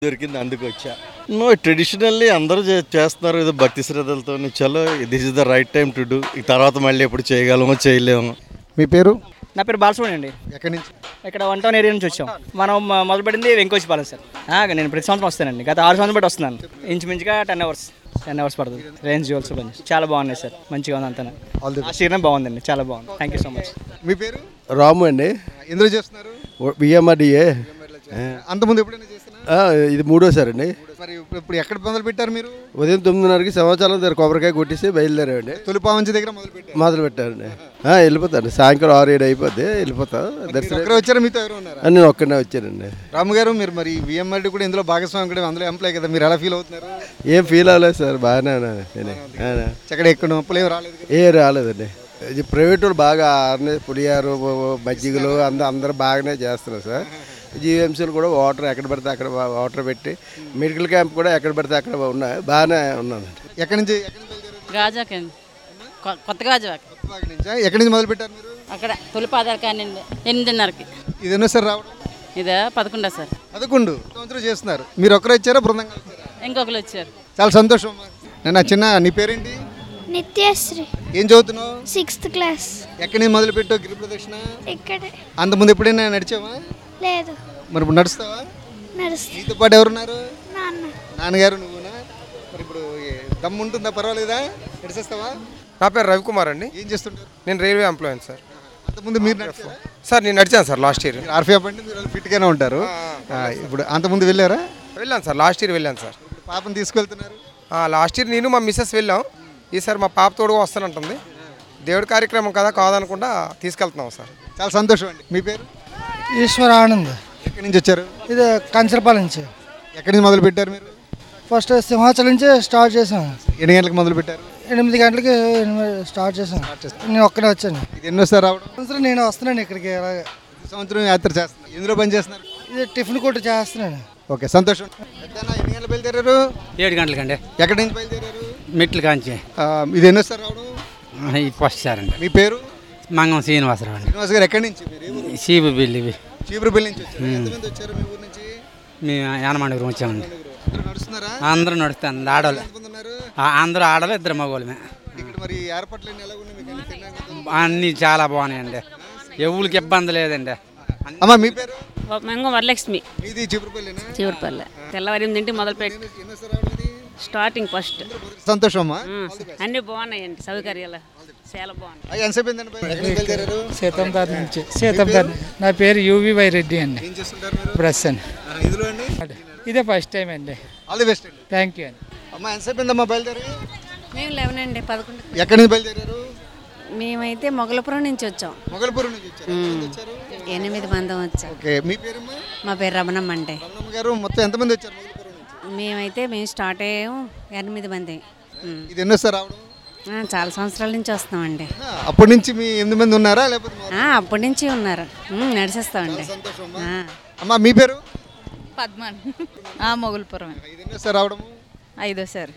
దొరికింది అందుకు వచ్చా నో ట్రెడిషనల్లీ అందరూ చే- చేస్తున్నారు ఏదో భక్తి శ్రద్ధలతో చలో this is the right time to do ఈ తర్వాత మళ్ళీ ఎప్పుడు చేయగలమో చేయలేము మీ పేరు నా పేరు బాలసుమణి అండి ఎక్కడి నుంచి ఇక్కడ వన్ టౌన్ ఏరియా నుంచి వచ్చాం మనం మ- మొదలుపెట్టింది వెంకోచిపాలెం సార్ ఆ, నేను ప్రతి సంవత్సరం వస్తానండి గత ఆరు సంవత్సరం బట్టి వస్తున్నాను ఇంచుమించుగా టెన్ అవర్స్ టెన్ అవర్స్ పడుతుంది రేంజ్ జ్యువెల్స్ బండి చాలా బాగున్నాయి సార్ మంచిగా ఉంది అంతా All the ఆ సీరం బాగుందండి చాలా బాగుంది థ్యాంక్ యూ సో మచ్ మీ పేరు రాము అండి ఎందులో చేస్తున్నారు బిఎంఆర్డిఏ అంతకుముందు ఎప్పుడైనా చేస్తున్నా ఇది మూడోసారి అండి మరి ఇప్పుడు ఇప్పుడు ఎక్కడ మొదలు పెట్టారు మీరు ఉదయం తొమ్మిదిన్నరకి సంవత్సరాల దగ్గర కొబ్బరికాయ కొట్టేసి బయలుదేరామండి తొలిపావంచి దగ్గర మొదలు పెట్టారు మొదలు పెట్టారండి ఆ, వెళ్ళిపోతాను సాయంకాలం ఆరు ఏడు అయిపోద్ది వెళ్ళిపోతాం దర్శనం ఒక్కరే వచ్చారా మీతో ఎవరు ఉన్నారా ఆ, నేను ఒక్కనే వచ్చానండి రాము గారు మీరు మరి విఎంఆర్డి కూడా ఇందులో భాగస్వామి కూడా అందులో ఎంప్లాయ్ కదా మీరు ఎలా ఫీల్ అవుతున్నారు ఏం ఫీల్ అవ్వలేదు సార్ బాగానే ఉన్నాను నేనే. ఆ, ఎక్కడ ఎక్కడ నొప్పులు ఏం రాలేదు కదా ఏ రాలేదండి ఇది ప్రైవేట్ వాళ్ళు బాగా ఆర్నే పులియారు మజ్జిగలు అందరూ అందరూ బాగానే చేస్తున్నారు సార్ జీఎంసీలు కూడా వాటర్ ఎక్కడ పడితే అక్కడ వాటర్ పెట్టి మెడికల్ క్యాంప్ కూడా ఎక్కడ పడితే అక్కడ ఉన్నాయి బాగానే ఉన్నానండి ఎక్కడి నుంచి ఎక్కడి నుంచి బయలుదేరారు? గాజాక్ అండి కొ- కొత్త గాజాక్ కొత్తపాక నుంచా? ఎక్కడి నుంచి మొదలు పెట్టారు మీరు అక్కడ తొలిపాదాల కానివ్వండి ఎనిమిదిన్నరకి ఇది ఎన్నో సార్ రావడం ఇదే పదకొండా సార్ పదకొండు సంవత్సరం చేస్తున్నారు మీరు ఒక్కరు వచ్చారా బృందంగా వచ్చారా ఇంకొకరు వచ్చారు చాలా సంతోషం నేను చిన్న నీ పేరేంటి నిత్యశ్రీ ఏం చదువుతున్నావు సిక్స్త్ క్లాస్ ఎక్కడి నుంచి మొదలు పెట్టావు గిరి ప్రదక్షిణ ఇక్కడే అంతకుముందు ఎప్పుడైనా నడిచావా లేదు మరి ఇప్పుడు నడుస్తావా నడుస్తా నీతో పాటు ఎవరున్నారు నాన్న నాన్నగారు నువ్వునా మరి ఇప్పుడు ఏ- దమ్ము ఉంటుందా పర్వాలేదా నడిచేస్తావా నా పేరు రవికుమార్ అండి ఏం చేస్తుంటారు నేను రైల్వే ఎంప్లాయీ సార్ అంతకుముందు మీరు నడిచారా సార్ నేను నడిచాను సార్ లాస్ట్ ఇయర్ మీరు ఆర్ఫీ అంటే మీరు ఫిట్గానే ఉంటారు ఆ, ఇప్పుడు అంతకుముందు వెళ్ళారా వెళ్ళాను సార్ లాస్ట్ ఇయర్ వెళ్ళాను సార్ ఇప్పుడు పాపను తీసుకెళ్తున్నారు ఆ, లాస్ట్ ఇయర్ నేను మా మిస్సెస్ వెళ్ళాం ఈసారి మా పాప తోడుగా వస్తానంటుంది దేవుడి కార్యక్రమం కదా కాదనకుండా తీసుకెళ్తున్నాం సార్ చాలా సంతోషం అండి మీ పేరు ఈశ్వర ఆనంద్ ఎక్కడి నుంచి వచ్చారు ఇది కంచరపాలెం నుంచి ఎక్కడి నుంచి మొదలు పెట్టారు మీరు ఫస్ట్ సింహాచలం నుంచి స్టార్ట్ చేసాం ఎన్ని గంటలకు మొదలు పెట్టారు ఎనిమిది గంటలకి ఎనిమిది స్టార్ట్ చేసాం నేను ఒక్కనే వచ్చాను ఇది ఎన్నోసారి రావడం సంవత్సరం నేను వస్తున్నాను ఇక్కడికి అలాగే ఈ సంవత్సరం యాత్ర చేస్తున్నారు ఎందులో పని చేస్తున్నారు ఇది టిఫిన్ కొట్టు చేస్తున్నాను ఓకే సంతోషం పెద్దనా ఎన్ని గంటలు బయలుదేరారు ఏడు గంటలకండి ఎక్కడి నుంచి బయలుదేరారు మెట్లు కాంచి ఆ, ఇది ఎన్నోసారి రావడం ఇది ఫస్ట్ సార్ అండి మీ పేరు మంగం శ్రీనివాసరావు అండి శ్రీనివాస్ గారు ఎక్కడి నుంచి మీరు ఏ ఊరు? సీబు బిల్లు ఇవి చీపురుపల్లి నుంచి వచ్చారు ఎంతమంది వచ్చారు మీ ఊరు నుంచి మేము యానమండగరం వచ్చామండి అందరూ నడుస్తున్నారా అందరూ నడుస్తాను ఆడవాళ్ళు ఎంతమంది ఉన్నారు ఆ- అందరూ ఆడవాళ్ళు ఇద్దరు మగవాళ్ళమే ఇక్కడ మరి ఏర్పాట్లు ఎలా ఉన్నాయి మీకు అన్ని తినడానికి? అన్నీ చాలా బాగున్నాయండి ఎవరికి ఇబ్బంది లేదండి అమ్మా మీ పేరు మంగ వరలక్ష్మి మీది చీపురుపల్లినా చివరిపల్లె తెల్లవారి ఎనిమిదింటి మొదలుపెట్టి ఎన్నోసారి రావడం ఇది స్టార్టింగ్ ఫస్ట్ సంతోషం అమ్మా అన్నీ బాగున్నాయండి సౌకర్యాలు చాలా బాగున్నాయి అయ్యి ఎంతసేపు అయిందండి బయట? ఎక్కడికి బయలుదేరారు సీతందార్ నుంచి సీతందార్ నా పేరు యూవి వై రెడ్డి అండి ఏం చేస్తుంటారు మీరు ప్రెస్ అండి ఆ, ఇందులో అండి ఇదే ఫస్ట్ టైం అండి ఆల్ ది బెస్ట్ అండి థ్యాంక్ యూ అండి అమ్మా ఎంతసేపు అయిందమ్మా బయలుదేరి మేము లేవనండి పదకొండు ఎక్కడి నుంచి బయలుదేరారు మేమైతే మొగలపురం నుంచి వచ్చాం మొగల్పూర్ నుంచి వచ్చారు ఎంతమంది వచ్చారు ఎనిమిది మంది వచ్చాం ఓకే మీ పేరమ్మా మా పేరు రమణమ్మ అంటే రమణమ్మ గారు మొత్తం ఎంతమంది వచ్చారు మొగల్పూర్ నుంచి మేమైతే మేము స్టార్ట్ అయ్యాం ఎనిమిది మంది ఇది ఎన్నోసారి రావడం చాలా సంవత్సరాల నుంచి వస్తున్నామండి ఆ, అప్పటి నుంచి మీ ఎనిమిది మంది ఉన్నారా లేకపోతే మా- అప్పటి నుంచి ఉన్నారు నడిచేస్తామండి సంతోషం అమ్మా. అమ్మా మీ పేరు పద్మన్ మొగులపురం ఇది ఎన్నోసారి రావడము ఐదోసారి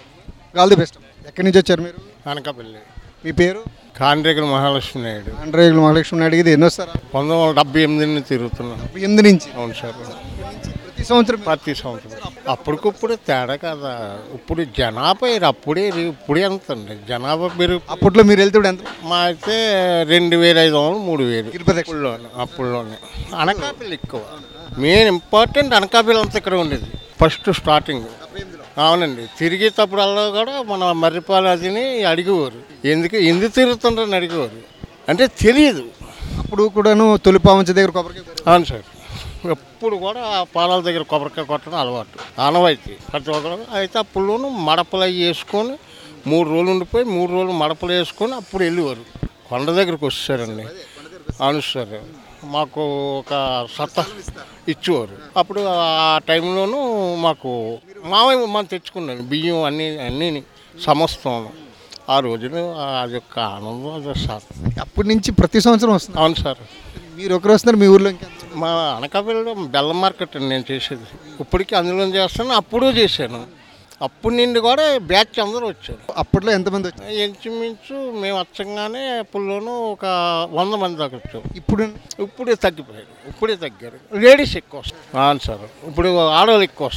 ఆల్ ది బెస్ట్ ఎక్కడి నుంచి వచ్చారు మీరు అనకాపల్లి మీ పేరు కాండ్రేగుల మహాలక్ష్మి నాయుడు ఆంధ్రయులు మహాలక్ష్మి నాయుడు ఇది ఎన్నోసారి పంతొమ్మిది వందల డెబ్బై ఎనిమిది నుంచి తిరుగుతున్నాను ఎనిమిది నుంచి అవును సార్ ప్రతి సంవత్సరం ప్రతి సంవత్సరం అప్పటికప్పుడు తేడా కదా ఇప్పుడు జనాభా ఇది అప్పుడే ఇప్పుడే ఎంత అండి జనాభా పెరుగు అప్పట్లో మీరు వెళ్తే ఎంత మా అయితే రెండు వేల ఐదు వందలు మూడు వేలు తిరుపతి అప్పుల్లోనే అప్పుల్లోనే అనకాపల్లి ఎక్కువ మెయిన్ ఇంపార్టెంట్ అనకాపల్లి అంతా ఇక్కడ ఉండేది ఫస్ట్ స్టార్టింగ్ అవునండి తిరిగేటప్పుడల్లా కూడా మన మర్రిపాలు అదిని అడిగేవారు ఎందుకు ఎందుకు తిరుగుతుండ్రని అడిగేవారు అంటే తెలియదు అప్పుడు కూడాను తొలి పావంచ దగ్గర కొబ్బరికాయ కొట్టారు. అవును సార్ ఎప్పుడు కూడా ఆ పాలాల దగ్గర కొబ్బరికాయ కొట్టడం అలవాటు ఆనవాయితీ ప్రతి ఒక్కరు అయితే అప్పుడులోనూ మడపలు అవి వేసుకొని మూడు రోజులు ఉండిపోయి మూడు రోజులు మడపలు వేసుకొని అప్పుడు వెళ్ళేవారు కొండ దగ్గరికి వచ్చారండి అవును సార్ మాకు ఒక సత్తా ఇచ్చేవారు అప్పుడు ఆ టైంలోనూ మాకు మామయ్య మనం తెచ్చుకున్నాను బియ్యం అన్నీ అన్నీ సమస్తం ఆ రోజున అది యొక్క ఆనందం అది సార్ అప్పటి నుంచి ప్రతి సంవత్సరం వస్తుంది అవును సార్ మీరు ఒకరు వస్తున్నారు మీ ఊర్లో ఇంకా మా అనకాపల్లిలో బెల్లం మార్కెట్ అండి నేను చేసేది ఇప్పటికీ అందులో చేస్తాను అప్పుడు చేశాను అప్పుడు నుండి కూడా బ్యాచ్ అందరూ వచ్చారు అప్పట్లో ఎంతమంది వచ్చారు ఇంచుమించు మేము వచ్చంగానే అప్పుల్లోనూ ఒక వంద మంది దాకా వచ్చాం ఇప్పుడు ఇప్పుడే తగ్గిపోయారు ఇప్పుడే తగ్గారు లేడీస్ ఎక్కువ వస్తారు అవును సార్ ఇప్పుడు ఆడవాళ్ళు ఎక్కువ వస్తారు